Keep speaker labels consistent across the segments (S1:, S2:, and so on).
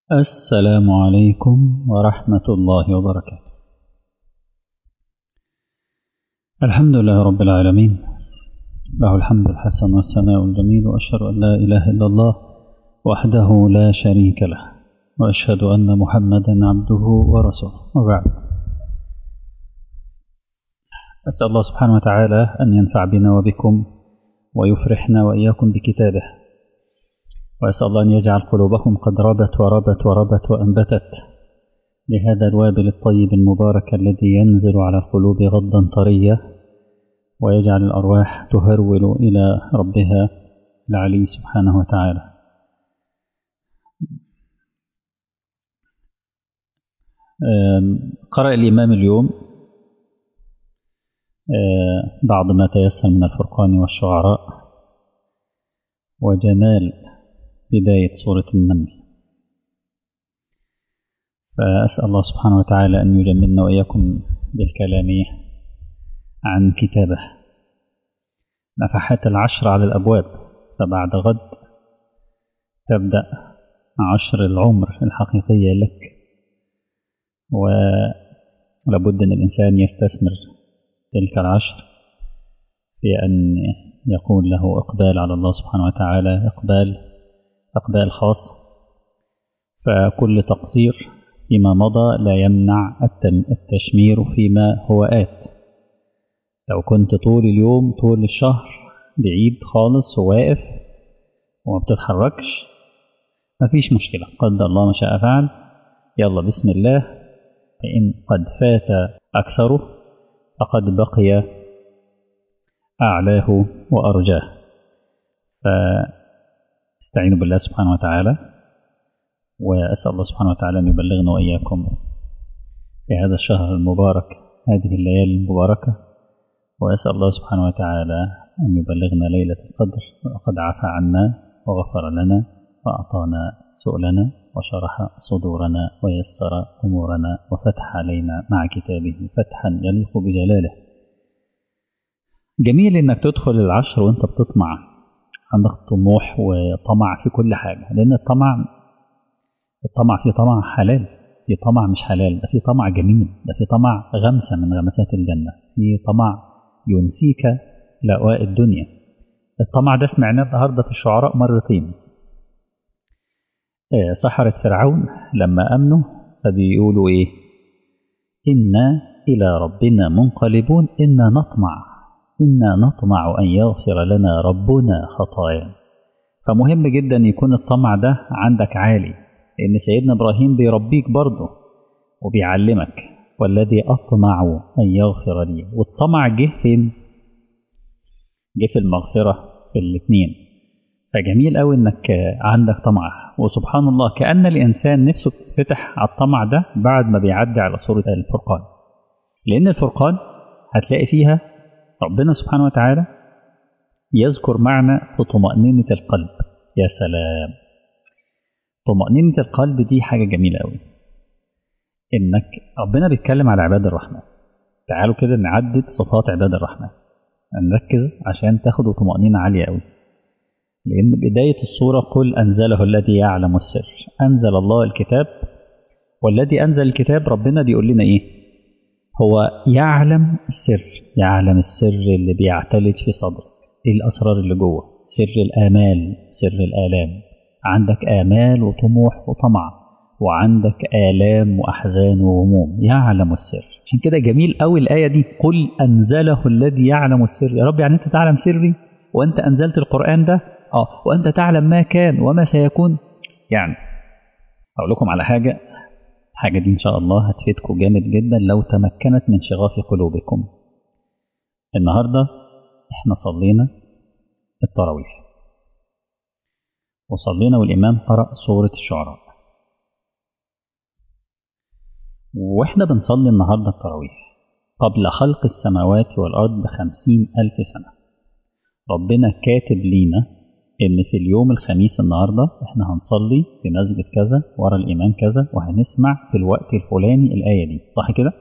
S1: السلام عليكم ورحمة الله وبركاته الحمد لله رب العالمين له الحمد الحسن والثناء الجميل وأشهد أن لا إله إلا الله وحده لا شريك له وأشهد أن محمدا عبده ورسوله وبعد أسأل الله سبحانه وتعالى أن ينفع بنا وبكم ويفرحنا وإياكم بكتابه وأسأل الله أن يجعل قلوبكم قد ربت وربت وربت وأنبتت بهذا الوابل الطيب المبارك الذي ينزل على القلوب غضا طريا ويجعل الأرواح تهرول إلى ربها العلي سبحانه وتعالى قرأ الإمام اليوم بعض ما تيسر من الفرقان والشعراء وجمال بداية سورة النمل فأسأل الله سبحانه وتعالى أن يجملنا وإياكم بالكلام عن كتابه نفحات العشر على الأبواب فبعد غد تبدأ عشر العمر الحقيقية لك ولابد أن الإنسان يستثمر تلك العشر في أن يكون له إقبال على الله سبحانه وتعالى إقبال إقبال خاص فكل تقصير فيما مضى لا يمنع التشمير فيما هو آت لو كنت طول اليوم طول الشهر بعيد خالص وواقف وما بتتحركش مفيش مشكلة قدر الله ما شاء فعل يلا بسم الله فإن قد فات أكثره فقد بقي أعلاه وأرجاه فاستعينوا بالله سبحانه وتعالى وأسأل الله سبحانه وتعالى أن يبلغنا وإياكم في هذا الشهر المبارك هذه الليالي المباركة وأسأل الله سبحانه وتعالى أن يبلغنا ليلة القدر وقد عفى عنا وغفر لنا وأعطانا سؤلنا وشرح صدورنا ويسر أمورنا وفتح علينا مع كتابه فتحا يليق بجلاله جميل إنك تدخل العشر وأنت بتطمع عندك طموح وطمع في كل حاجة لأن الطمع الطمع في طمع حلال في طمع مش حلال ده في طمع جميل ده في طمع غمسة من غمسات الجنة في طمع ينسيك لأواء الدنيا الطمع ده سمعناه النهارده في الشعراء مرتين سحرة فرعون لما أمنوا فبيقولوا إيه إنا إلى ربنا منقلبون إنا نطمع إنا نطمع أن يغفر لنا ربنا خطايا فمهم جدا يكون الطمع ده عندك عالي لأن سيدنا إبراهيم بيربيك برضه وبيعلمك والذي أطمع أن يغفر لي والطمع جه فين؟ جه في المغفرة في الاثنين فجميل قوي انك عندك طمع وسبحان الله كأن الإنسان نفسه بتتفتح على الطمع ده بعد ما بيعدي على سورة الفرقان لأن الفرقان هتلاقي فيها ربنا سبحانه وتعالى يذكر معنى في طمأنينة القلب يا سلام طمأنينة القلب دي حاجة جميلة قوي إنك ربنا بيتكلم على عباد الرحمن تعالوا كده نعدد صفات عباد الرحمن نركز عشان تاخدوا طمأنينة عالية قوي لأن بداية السورة قل أنزله الذي يعلم السر أنزل الله الكتاب والذي أنزل الكتاب ربنا بيقول لنا إيه هو يعلم السر يعلم السر اللي بيعتلج في صدرك إيه الأسرار اللي جوه سر الآمال سر الآلام عندك آمال وطموح وطمع وعندك آلام وأحزان وهموم يعلم السر عشان كده جميل قوي الآية دي قل أنزله الذي يعلم السر يا رب يعني أنت تعلم سري وأنت أنزلت القرآن ده اه وانت تعلم ما كان وما سيكون يعني اقول لكم على حاجه الحاجه دي ان شاء الله هتفيدكم جامد جدا لو تمكنت من شغاف قلوبكم النهارده احنا صلينا التراويح وصلينا والامام قرأ سوره الشعراء واحنا بنصلي النهارده التراويح قبل خلق السماوات والارض بخمسين الف سنه ربنا كاتب لينا ان في اليوم الخميس النهارده احنا هنصلي في مسجد كذا ورا الامام كذا وهنسمع في الوقت الفلاني الايه دي صح كده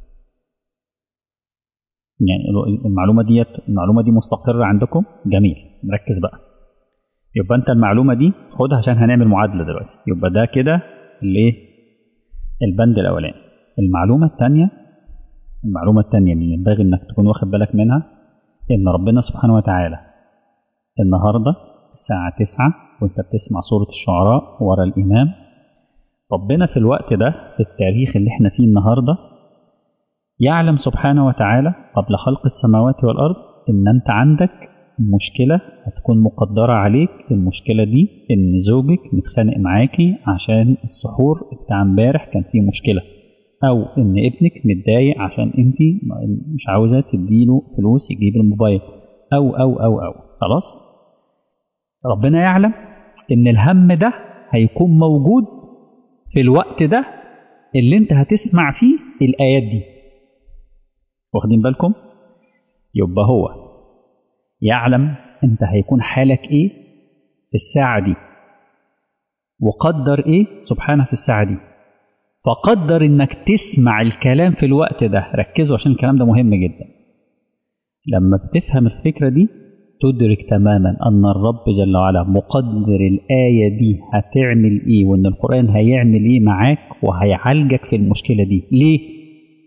S1: يعني المعلومه ديت المعلومه دي مستقره عندكم جميل نركز بقى يبقى انت المعلومه دي خدها عشان هنعمل معادله دلوقتي يبقى ده كده الايه البند الاولاني المعلومه الثانيه المعلومه الثانيه اللي ينبغي انك تكون واخد بالك منها ان ربنا سبحانه وتعالى النهارده الساعه 9 وانت بتسمع سوره الشعراء ورا الامام ربنا في الوقت ده في التاريخ اللي احنا فيه النهارده يعلم سبحانه وتعالى قبل خلق السماوات والارض ان انت عندك مشكلة هتكون مقدرة عليك المشكلة دي إن زوجك متخانق معاكي عشان السحور بتاع امبارح كان فيه مشكلة أو إن ابنك متضايق عشان أنت مش عاوزة تديله فلوس يجيب الموبايل أو أو أو أو خلاص ربنا يعلم إن الهم ده هيكون موجود في الوقت ده اللي أنت هتسمع فيه الآيات دي واخدين بالكم يبقى هو يعلم انت هيكون حالك ايه في الساعة دي وقدر ايه سبحانه في الساعة دي فقدر انك تسمع الكلام في الوقت ده ركزوا عشان الكلام ده مهم جدا لما بتفهم الفكرة دي تدرك تماما ان الرب جل وعلا مقدر الآية دي هتعمل ايه وان القرآن هيعمل ايه معاك وهيعالجك في المشكلة دي ليه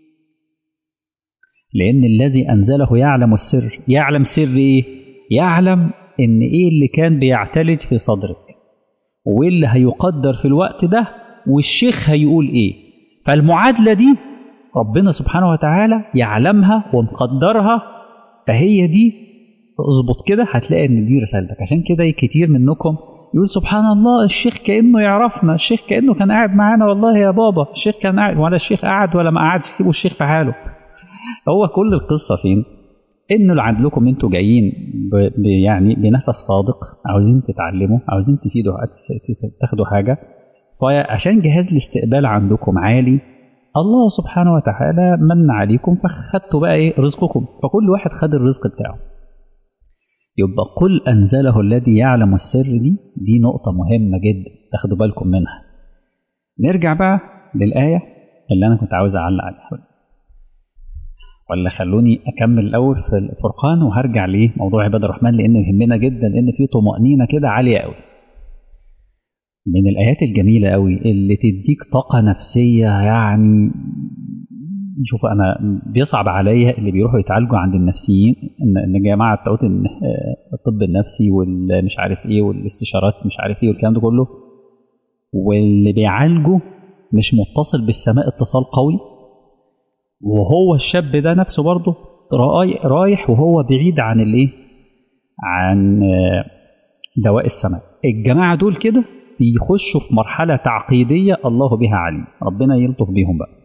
S1: لأن الذي أنزله يعلم السر يعلم سر إيه؟ يعلم إن إيه اللي كان بيعتلج في صدرك وإيه اللي هيقدر في الوقت ده والشيخ هيقول إيه فالمعادلة دي ربنا سبحانه وتعالى يعلمها ومقدرها فهي دي اظبط كده هتلاقي ان دي رسالتك عشان كده كتير منكم يقول سبحان الله الشيخ كانه يعرفنا الشيخ كانه كان قاعد معانا والله يا بابا الشيخ كان قاعد ولا الشيخ قعد ولا ما قعدش سيبوا الشيخ في حاله هو كل القصة فين؟ إنه اللي عندكم أنتوا جايين ب... ب... يعني بنفس صادق عاوزين تتعلموا عاوزين تفيدوا تاخدوا حاجة فعشان جهاز الاستقبال عندكم عالي الله سبحانه وتعالى من عليكم فخدتوا بقى إيه رزقكم فكل واحد خد الرزق بتاعه يبقى قل أنزله الذي يعلم السر دي دي نقطة مهمة جدا تاخدوا بالكم منها نرجع بقى للآية اللي أنا كنت عاوز أعلق عليها ولا خلوني اكمل الاول في الفرقان وهرجع لموضوع عباد الرحمن لانه يهمنا جدا لان في طمانينه كده عاليه قوي من الايات الجميله قوي اللي تديك طاقه نفسيه يعني شوف انا بيصعب عليا اللي بيروحوا يتعالجوا عند النفسيين ان ان الجماعه بتوع الطب النفسي والمش عارف ايه والاستشارات مش عارف ايه والكلام ده كله واللي بيعالجوا مش متصل بالسماء اتصال قوي وهو الشاب ده نفسه برضه رايح وهو بعيد عن الايه عن دواء السماء الجماعه دول كده بيخشوا في مرحله تعقيديه الله بها عليم ربنا يلطف بيهم بقى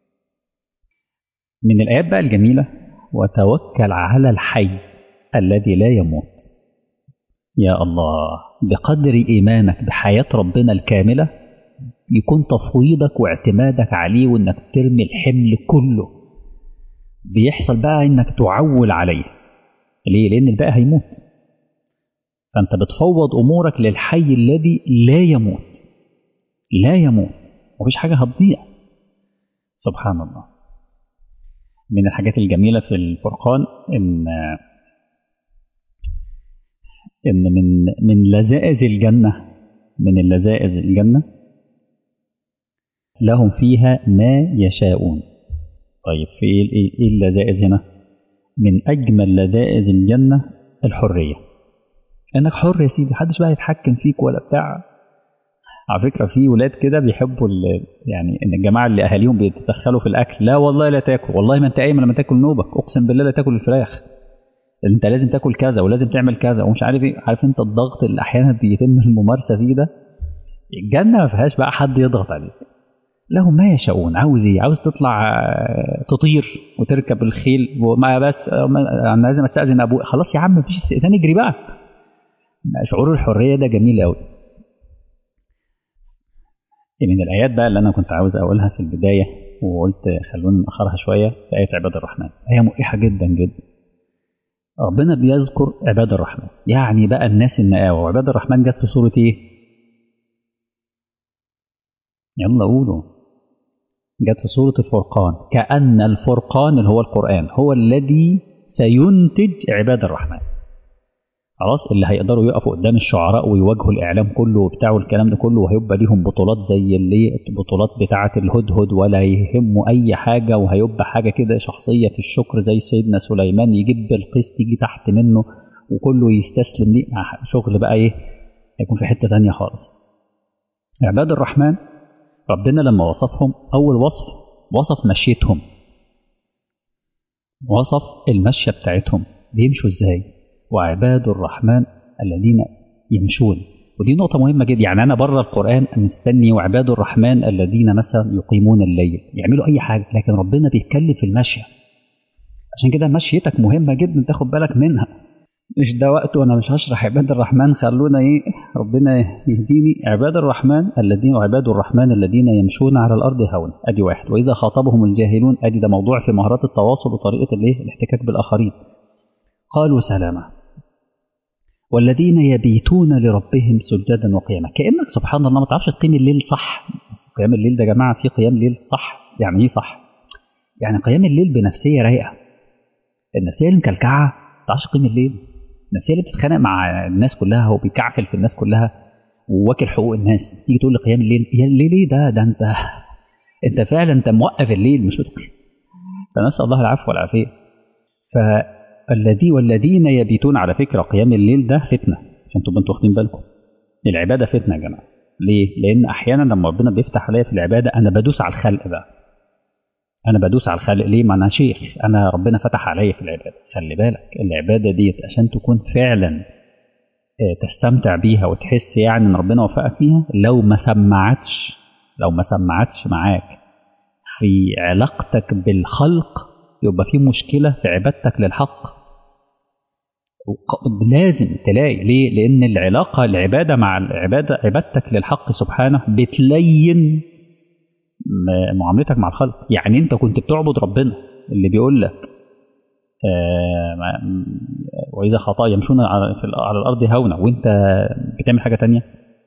S1: من الايات بقى الجميله وتوكل على الحي الذي لا يموت يا الله بقدر ايمانك بحياه ربنا الكامله يكون تفويضك واعتمادك عليه وانك ترمي الحمل كله بيحصل بقى انك تعول عليه ليه لان الباقي هيموت فانت بتفوض امورك للحي الذي لا يموت لا يموت مفيش حاجه هتضيع سبحان الله من الحاجات الجميله في الفرقان ان ان من من لذائذ الجنه من اللذائذ الجنه لهم فيها ما يشاءون طيب في ايه اللذائذ هنا من اجمل لذائذ الجنه الحريه انك حر يا سيدي محدش بقى يتحكم فيك ولا بتاع على فكره في ولاد كده بيحبوا يعني ان الجماعه اللي اهاليهم بيتدخلوا في الاكل لا والله لا تاكل والله ما انت قايم لما تاكل نوبك اقسم بالله لا تاكل الفراخ انت لازم تاكل كذا ولازم تعمل كذا ومش عارف ايه عارف انت الضغط اللي احيانا بيتم الممارسه فيه ده الجنه ما فيهاش بقى حد يضغط عليك لهم ما يشاءون عاوز ايه عاوز تطلع تطير وتركب الخيل وما بس انا لازم استاذن ابوي خلاص يا عم مفيش استئذان اجري بقى شعور الحريه ده جميل قوي من الايات بقى اللي انا كنت عاوز اقولها في البدايه وقلت خلونا ناخرها شويه في ايه عباد الرحمن ايه مريحه جدا جدا ربنا بيذكر عباد الرحمن يعني بقى الناس النقاوه وعباد الرحمن جت في سوره ايه يلا قولوا جت في سورة الفرقان كأن الفرقان اللي هو القرآن هو الذي سينتج عباد الرحمن خلاص اللي هيقدروا يقفوا قدام الشعراء ويواجهوا الاعلام كله وبتاع والكلام ده كله وهيبقى ليهم بطولات زي اللي البطولات بتاعه الهدهد ولا يهموا اي حاجه وهيبقى حاجه كده شخصيه في الشكر زي سيدنا سليمان يجيب القيس تيجي تحت منه وكله يستسلم ليه شغل بقى ايه هيكون في حته تانية خالص عباد الرحمن ربنا لما وصفهم اول وصف وصف مشيتهم وصف المشيه بتاعتهم بيمشوا ازاي وعباد الرحمن الذين يمشون ودي نقطة مهمة جدا يعني أنا بره القرآن مستني وعباد الرحمن الذين مثلا يقيمون الليل يعملوا أي حاجة لكن ربنا بيتكلم في المشية عشان كده مشيتك مهمة جدا تاخد بالك منها مش ده وقت وانا مش هشرح عباد الرحمن خلونا ايه ربنا يهديني عباد الرحمن الذين وعباد الرحمن الذين يمشون على الارض هونا ادي واحد واذا خاطبهم الجاهلون ادي ده موضوع في مهارات التواصل وطريقه الايه الاحتكاك بالاخرين قالوا سلاما والذين يبيتون لربهم سجدا وقياما كانك سبحان الله ما تعرفش تقيم الليل صح قيام الليل ده يا جماعه في قيام ليل صح يعني ايه صح يعني قيام الليل بنفسيه رايقه النفسيه المكلكعه ما تعرفش تقيم الليل النفسيه اللي بتتخانق مع الناس كلها وبيكعفل في الناس كلها وواكل حقوق الناس تيجي تقول لي قيام الليل يا الليل ايه ده ده انت انت فعلا انت موقف الليل مش بتقيم فنسال الله العفو والعافيه فالذي والذين يبيتون على فكره قيام الليل ده فتنه عشان تبقوا انتوا واخدين بالكم العباده فتنه يا جماعه ليه؟ لان احيانا لما ربنا بيفتح عليا في العباده انا بدوس على الخلق بقى انا بدوس على الخلق ليه ما انا شيخ انا ربنا فتح عليا في العباده خلي بالك العباده ديت عشان تكون فعلا تستمتع بيها وتحس يعني ان ربنا وفقك فيها لو ما سمعتش لو ما سمعتش معاك في علاقتك بالخلق يبقى في مشكله في عبادتك للحق لازم تلاقي ليه لان العلاقه العباده مع العباده عبادتك للحق سبحانه بتلين معاملتك مع الخلق يعني انت كنت بتعبد ربنا اللي بيقول لك آه واذا خطا يمشون على, على الارض هونا وانت بتعمل حاجه تانية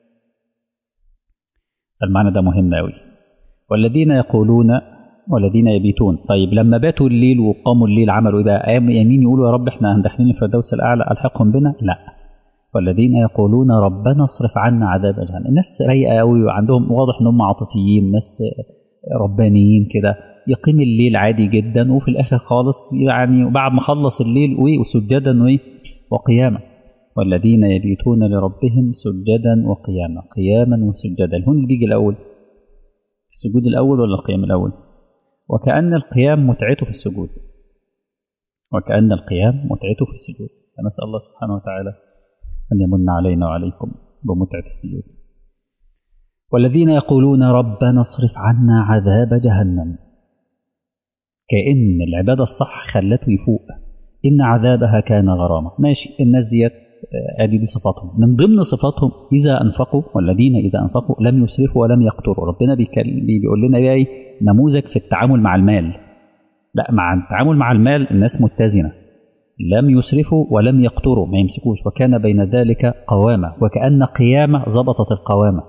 S1: المعنى ده مهم قوي والذين يقولون والذين يبيتون طيب لما باتوا الليل وقاموا الليل عملوا ايه بقى يمين يقولوا يا رب احنا داخلين الفردوس الاعلى الحقهم بنا لا والذين يقولون ربنا اصرف عنا عذاب جهنم الناس رايقه قوي وعندهم واضح ان هم عاطفيين ناس ربانيين كده يقيم الليل عادي جدا وفي الاخر خالص يعني بعد ما خلص الليل وايه وسجدا وايه وقياما والذين يبيتون لربهم سجدا وقياما قياما وسجدا هون اللي بيجي الاول السجود الاول ولا القيام الاول وكأن القيام متعته في السجود وكأن القيام متعته في السجود فنسأل الله سبحانه وتعالى أن يمن علينا وعليكم بمتعة السجود والذين يقولون ربنا اصرف عنا عذاب جهنم كأن العبادة الصح خلته يفوق إن عذابها كان غراما ماشي الناس ديت ادي دي صفاتهم من ضمن صفاتهم اذا انفقوا والذين اذا انفقوا لم يسرفوا ولم يقتروا ربنا بيقول لنا ايه نموذج في التعامل مع المال لا مع التعامل مع المال الناس متزنه لم يسرفوا ولم يقتروا ما يمسكوش وكان بين ذلك قوامة وكأن قيامة ضبطت القوامة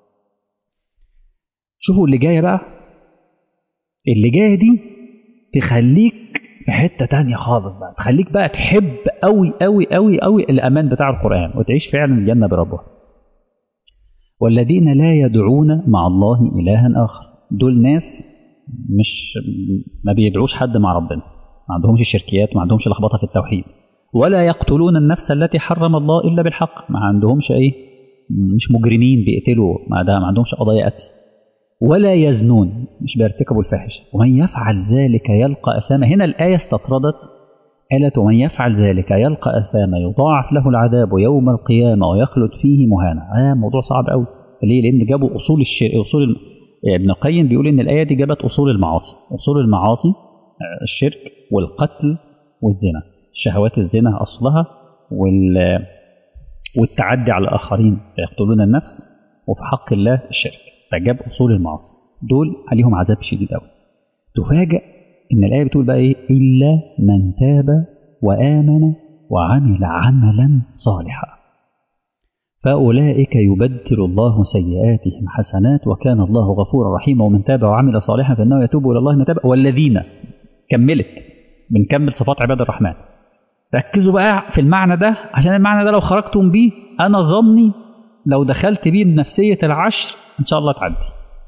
S1: شوفوا اللي جاية بقى اللي جاية دي تخليك في حتة تانية خالص بقى تخليك بقى تحب قوي قوي قوي قوي الأمان بتاع القرآن وتعيش فعلا الجنة بربها والذين لا يدعون مع الله إلها آخر دول ناس مش ما بيدعوش حد مع ربنا ما عندهمش شركيات ما عندهمش لخبطه في التوحيد ولا يقتلون النفس التي حرم الله الا بالحق ما عندهمش ايه مش مجرمين بيقتلوا ما ده ما عندهمش قضايا قتل ولا يزنون مش بيرتكبوا الفاحشه ومن يفعل ذلك يلقى اثاما هنا الايه استطردت قالت ومن يفعل ذلك يلقى اثاما يضاعف له العذاب يوم القيامه ويخلد فيه مهانا آه موضوع صعب قوي ليه لان جابوا اصول الشر... اصول ابن القيم بيقول ان الايه دي جابت اصول المعاصي اصول المعاصي الشرك والقتل والزنا شهوات الزنا أصلها وال والتعدي على الآخرين يقتلون النفس وفي حق الله الشرك فجاب أصول المعاصي دول عليهم عذاب شديد قوي تفاجأ إن الآية بتقول بقى إيه إلا من تاب وآمن وعمل عملا صالحا فأولئك يبدل الله سيئاتهم حسنات وكان الله غفورا رحيما ومن تاب وعمل صالحا فإنه يتوب إلى الله متابا والذين كملت بنكمل صفات عباد الرحمن ركزوا بقى في المعنى ده عشان المعنى ده لو خرجتم بيه انا ظني لو دخلت بيه بنفسيه العشر ان شاء الله تعدي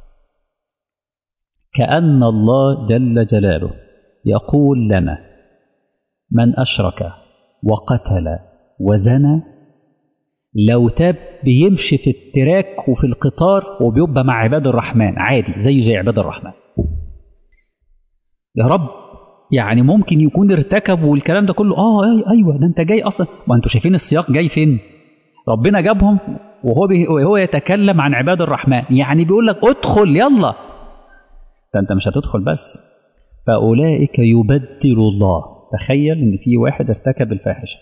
S1: كأن الله جل جلاله يقول لنا من أشرك وقتل وزنى لو تاب بيمشي في التراك وفي القطار وبيبقى مع عباد الرحمن عادي زيه زي عباد الرحمن يا رب يعني ممكن يكون ارتكب والكلام ده كله اه ايوه ده انت جاي اصلا ما انتوا شايفين السياق جاي فين ربنا جابهم وهو بي وهو يتكلم عن عباد الرحمن يعني بيقول لك ادخل يلا ده انت مش هتدخل بس فاولئك يبدل الله تخيل ان في واحد ارتكب الفاحشه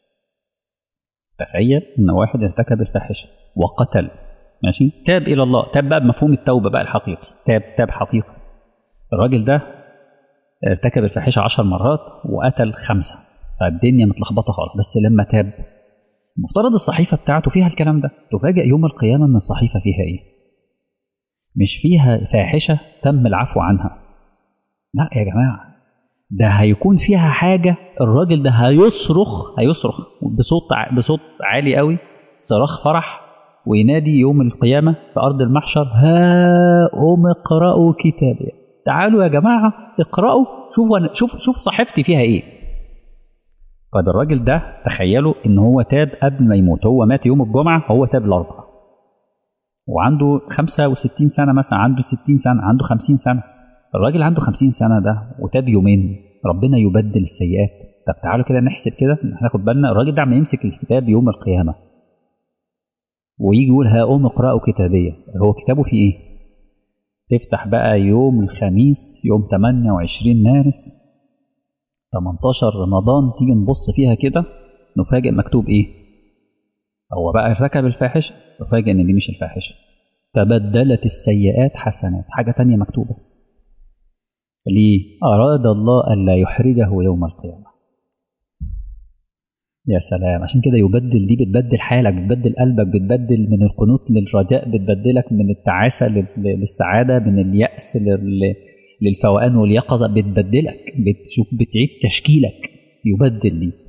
S1: تخيل ان واحد ارتكب الفاحشه وقتل ماشي تاب الى الله تاب بقى بمفهوم التوبه بقى الحقيقي تاب تاب حقيقي الراجل ده ارتكب الفاحشه عشر مرات وقتل خمسه فالدنيا متلخبطه خالص بس لما تاب المفترض الصحيفه بتاعته فيها الكلام ده تفاجئ يوم القيامه ان الصحيفه فيها ايه مش فيها فاحشه تم العفو عنها لا يا جماعه ده هيكون فيها حاجة الراجل ده هيصرخ هيصرخ بصوت بصوت عالي قوي صراخ فرح وينادي يوم القيامة في أرض المحشر ها أم اقرأوا كتابي تعالوا يا جماعة اقرأوا شوفوا شوف شوف صحيفتي فيها إيه طيب الراجل ده تخيلوا إن هو تاب قبل ما يموت هو مات يوم الجمعة هو تاب الأربعة وعنده 65 سنة مثلا عنده 60 سنة عنده 50 سنة الراجل عنده 50 سنة ده وتاب يومين ربنا يبدل السيئات طب تعالوا كده نحسب كده هناخد بالنا الراجل ده عم يمسك الكتاب يوم القيامة ويجي يقول ها أم اقرأوا كتابية هو كتابه فيه إيه؟ تفتح بقى يوم الخميس يوم 28 مارس 18 رمضان تيجي نبص فيها كده نفاجئ مكتوب إيه؟ هو بقى ارتكب الفاحشة نفاجئ إن دي مش الفاحشة تبدلت السيئات حسنات حاجة تانية مكتوبة ليه؟ أراد الله ألا يحرجه يوم القيامة يا سلام عشان كده يبدل دي بتبدل حالك بتبدل قلبك بتبدل من القنوط للرجاء بتبدلك من التعاسة للسعادة من اليأس للفوقان واليقظة بتبدلك بتشوف بتعيد تشكيلك يبدل دي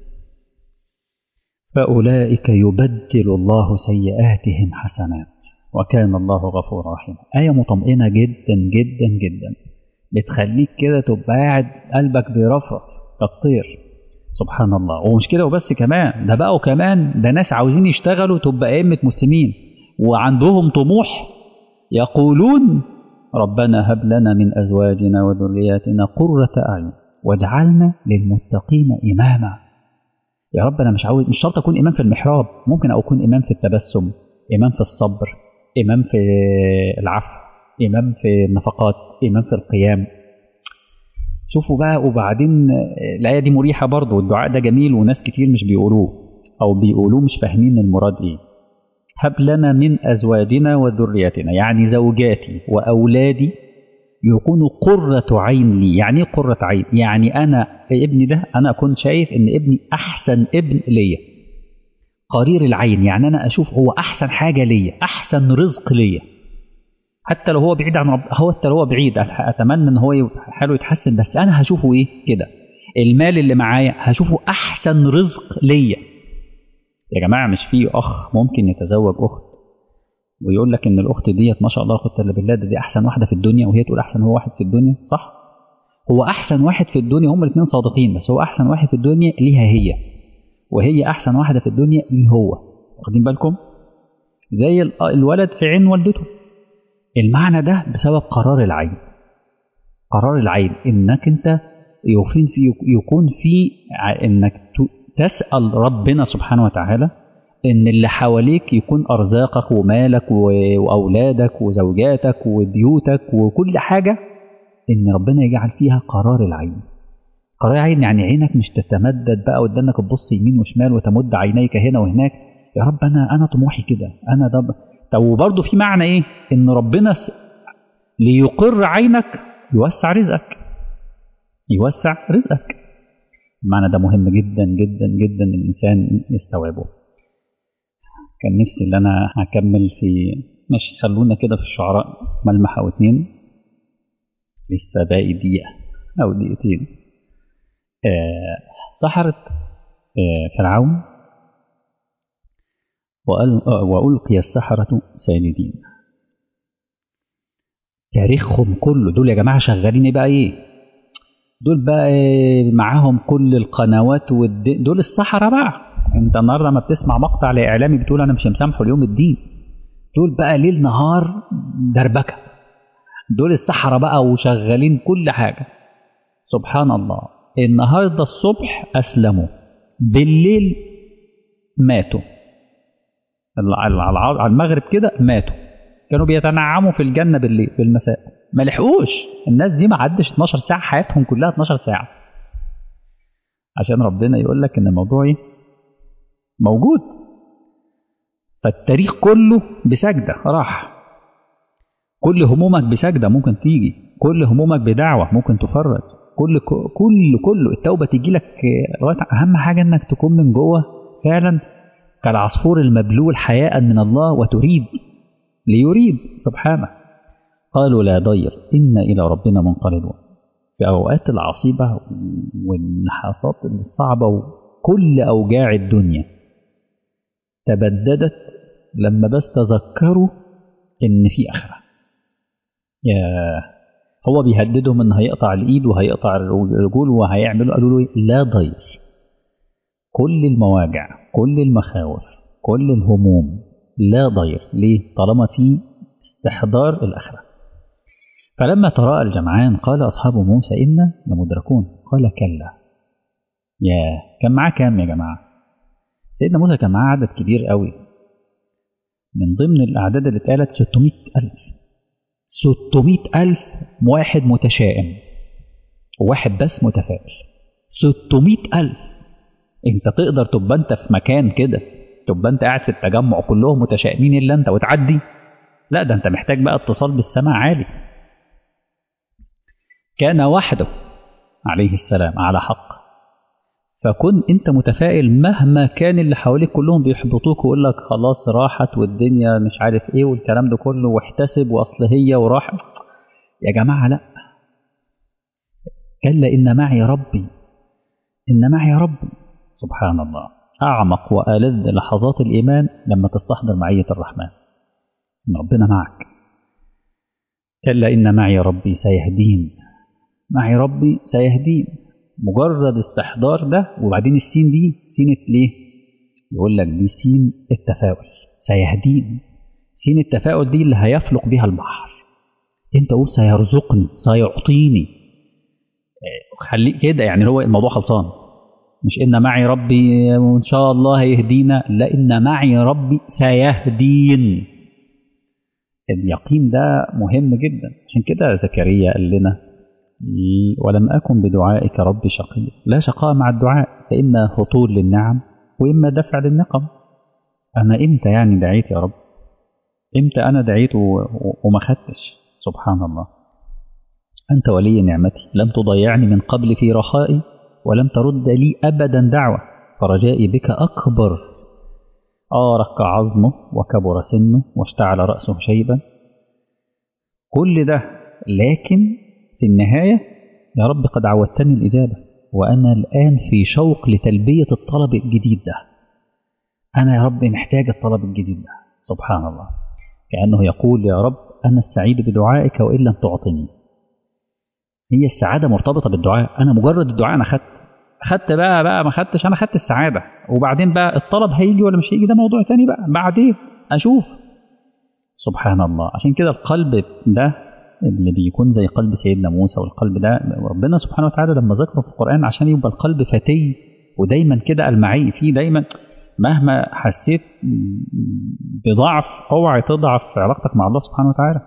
S1: فأولئك يبدل الله سيئاتهم حسنات وكان الله غفورا رحيما آية مطمئنة جدا جدا جدا بتخليك كده تبقى قاعد قلبك بيرفرف كالطير سبحان الله ومش كده وبس كمان ده بقوا كمان ده ناس عاوزين يشتغلوا تبقى أئمة مسلمين وعندهم طموح يقولون ربنا هب لنا من أزواجنا وذرياتنا قرة أعين واجعلنا للمتقين إماما يا رب أنا مش عاوز مش شرط أكون إمام في المحراب ممكن أكون إمام في التبسم إمام في الصبر إمام في العفو إمام في النفقات إمام في القيام شوفوا بقى وبعدين الآية دي مريحة برضه والدعاء ده جميل وناس كتير مش بيقولوه أو بيقولوه مش فاهمين المراد إيه هب لنا من أزواجنا وذرياتنا يعني زوجاتي وأولادي يكونوا قرة عين لي يعني ايه قرة عين يعني أنا ابني ده أنا أكون شايف إن ابني أحسن ابن ليا قرير العين يعني أنا أشوف هو أحسن حاجة ليا أحسن رزق ليا حتى لو هو بعيد عن رب هو حتى لو هو بعيد اتمنى ان هو حاله يتحسن بس انا هشوفه ايه كده المال اللي معايا هشوفه احسن رزق ليا يا جماعه مش في اخ ممكن يتزوج اخت ويقول لك ان الاخت ديت ما شاء الله قلت الا بالله دي احسن واحده في الدنيا وهي تقول احسن هو واحد في الدنيا صح هو احسن واحد في الدنيا هم الاثنين صادقين بس هو احسن واحد في الدنيا ليها هي وهي احسن واحده في الدنيا ليه هو واخدين بالكم زي الولد في عين والدته المعنى ده بسبب قرار العين قرار العين انك انت يكون في يكون في انك تسال ربنا سبحانه وتعالى ان اللي حواليك يكون ارزاقك ومالك واولادك وزوجاتك وبيوتك وكل حاجه ان ربنا يجعل فيها قرار العين قرار العين يعني عينك مش تتمدد بقى قدامك تبص يمين وشمال وتمد عينيك هنا وهناك يا رب انا انا طموحي كده انا ده طب وبرضه في معنى ايه ان ربنا س... ليقر عينك يوسع رزقك يوسع رزقك المعنى ده مهم جدا جدا جدا الانسان يستوعبه كان نفسي ان انا هكمل في ماشي خلونا كده في الشعراء ملمح او اتنين لسه باقي دقيقة او دقيقتين آه سحرة فرعون وألقي السحرة ساجدين تاريخهم كله دول يا جماعة شغالين بقى إيه دول بقى إيه معاهم كل القنوات والد... دول السحرة بقى انت النهارده لما بتسمع مقطع لاعلامي بتقول انا مش مسامحه اليوم الدين دول بقى ليل نهار دربكه دول السحرة بقى وشغالين كل حاجة سبحان الله النهاردة الصبح أسلموا بالليل ماتوا على المغرب كده ماتوا كانوا بيتنعموا في الجنة بالليل بالمساء ما لحقوش الناس دي ما عدش 12 ساعة حياتهم كلها 12 ساعة عشان ربنا يقول لك ان الموضوع ايه موجود فالتاريخ كله بسجدة راح كل همومك بسجدة ممكن تيجي كل همومك بدعوة ممكن تفرج كل كل كله التوبة تيجي لك أهم حاجة إنك تكون من جوه فعلا كالعصفور المبلول حياء من الله وتريد ليريد سبحانه قالوا لا ضير إنا إلى ربنا منقلبون في أوقات العصيبة والنحاسات الصعبة وكل أوجاع الدنيا تبددت لما بس تذكروا إن في آخرة يا هو بيهددهم ان هيقطع الايد وهيقطع الرجول وهيعملوا قالوا له لا ضير كل المواجع كل المخاوف كل الهموم لا ضير ليه طالما في استحضار الاخره فلما تراءى الجمعان قال اصحاب موسى انا لمدركون قال كلا يا كان معاه كام يا جماعه سيدنا موسى كان معاه عدد كبير قوي من ضمن الاعداد اللي اتقالت 600 الف 600 ألف واحد متشائم وواحد بس متفائل 600 ألف أنت تقدر تبقى أنت في مكان كده تبقى أنت قاعد في التجمع كلهم متشائمين إلا أنت وتعدي لا ده أنت محتاج بقى اتصال بالسماء عالي كان وحده عليه السلام على حق فكن انت متفائل مهما كان اللي حواليك كلهم بيحبطوك ويقول لك خلاص راحت والدنيا مش عارف ايه والكلام ده كله واحتسب واصل هي وراحت يا جماعه لا كلا ان معي ربي ان معي ربي سبحان الله اعمق والذ لحظات الايمان لما تستحضر معيه الرحمن ان ربنا معك كلا ان معي ربي سيهدين معي ربي سيهدين مجرد استحضار ده وبعدين السين دي سينة ليه؟ يقول لك دي سين التفاؤل سيهدين سين التفاؤل دي اللي هيفلق بها البحر انت قول سيرزقني سيعطيني خليك كده يعني هو الموضوع خلصان مش ان معي ربي وان شاء الله هيهدينا لا ان معي ربي سيهدين اليقين ده مهم جدا عشان كده زكريا قال لنا ولم أكن بدعائك رب شقيا لا شقاء مع الدعاء فإما هطول للنعم وإما دفع للنقم أنا إمتى يعني دعيت يا رب إمتى أنا دعيت وما خدتش سبحان الله أنت ولي نعمتي لم تضيعني من قبل في رخائي ولم ترد لي أبدا دعوة فرجائي بك أكبر آه رق عظمه وكبر سنه واشتعل رأسه شيبا كل ده لكن في النهاية يا رب قد عودتني الإجابة وأنا الآن في شوق لتلبية الطلب الجديد ده أنا يا رب محتاج الطلب الجديد ده سبحان الله كأنه يقول يا رب أنا السعيد بدعائك وإن لم تعطني هي السعادة مرتبطة بالدعاء أنا مجرد الدعاء أنا خدت خدت بقى بقى ما خدتش أنا خدت السعادة وبعدين بقى الطلب هيجي ولا مش هيجي ده موضوع تاني بقى بعدين أشوف سبحان الله عشان كده القلب ده اللي بيكون زي قلب سيدنا موسى والقلب ده ربنا سبحانه وتعالى لما ذكره في القرآن عشان يبقى القلب فتي ودايما كده المعي فيه دايما مهما حسيت بضعف اوعى تضعف في علاقتك مع الله سبحانه وتعالى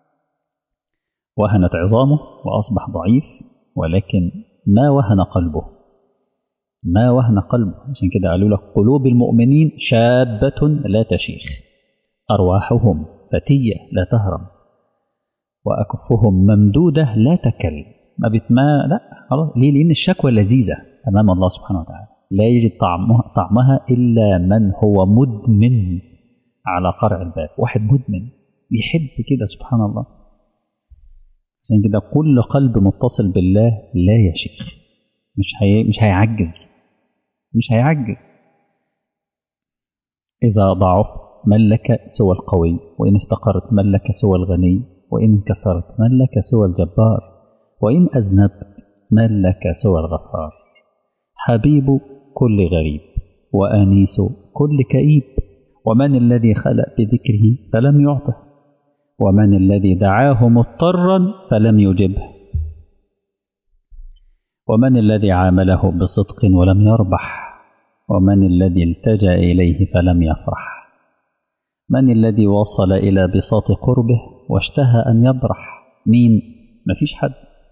S1: وهنت عظامه وأصبح ضعيف ولكن ما وهن قلبه ما وهن قلبه عشان كده قالوا لك قلوب المؤمنين شابة لا تشيخ أرواحهم فتية لا تهرم وأكفهم ممدودة لا تكل ما بتما لا خلاص ليه لأن الشكوى لذيذة أمام الله سبحانه وتعالى لا يجد طعمها, طعمها إلا من هو مدمن على قرع الباب واحد مدمن بيحب كده سبحان الله عشان كده كل قلب متصل بالله لا يشيخ مش هي مش هيعجز مش هيعجز إذا ضعفت من لك سوى القوي وإن افتقرت من لك سوى الغني وإن انكسرت من لك سوى الجبار وإن أذنبت من لك سوى الغفار حبيب كل غريب وأنيس كل كئيب ومن الذي خلق بذكره فلم يعطه ومن الذي دعاه مضطرا فلم يجبه ومن الذي عامله بصدق ولم يربح ومن الذي التجا اليه فلم يفرح من الذي وصل الى بساط قربه واشتهى ان يبرح مين مفيش حد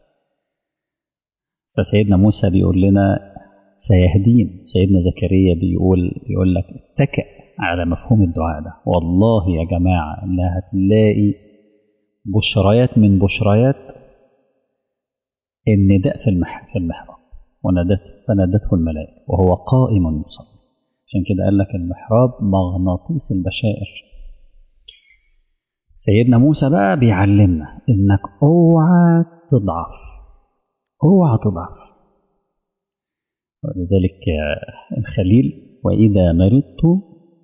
S1: فسيدنا موسى بيقول لنا سيهدين سيدنا زكريا بيقول بيقول لك اتكئ على مفهوم الدعاء ده والله يا جماعة لا هتلاقي بشريات من بشريات النداء في المح في المحراب ونادت فنادته الملائكة وهو قائم يصلي عشان كده قال لك المحراب مغناطيس البشائر سيدنا موسى بقى بيعلمنا انك اوعى تضعف اوعى تضعف ولذلك الخليل واذا مرضت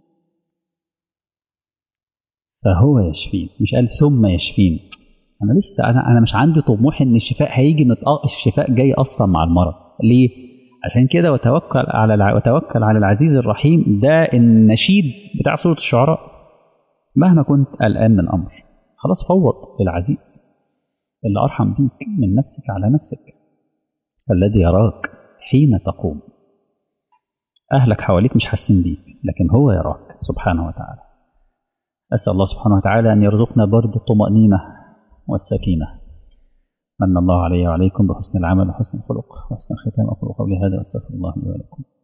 S1: فهو يشفين مش قال ثم يشفين انا لسه انا انا مش عندي طموح ان الشفاء هيجي متق... الشفاء جاي اصلا مع المرض ليه عشان كده وتوكل على الع... وتوكل على العزيز الرحيم ده النشيد بتاع سوره الشعراء مهما كنت قلقان من امر خلاص فوض للعزيز اللي ارحم بيك من نفسك على نفسك الذي يراك حين تقوم اهلك حواليك مش حاسين بيك لكن هو يراك سبحانه وتعالى أسأل الله سبحانه وتعالى أن يرزقنا برد الطمأنينة والسكينة من الله علي وعليكم بحسن العمل وحسن الخلق وحسن الختام أقول قولي هذا وأستغفر الله لي ولكم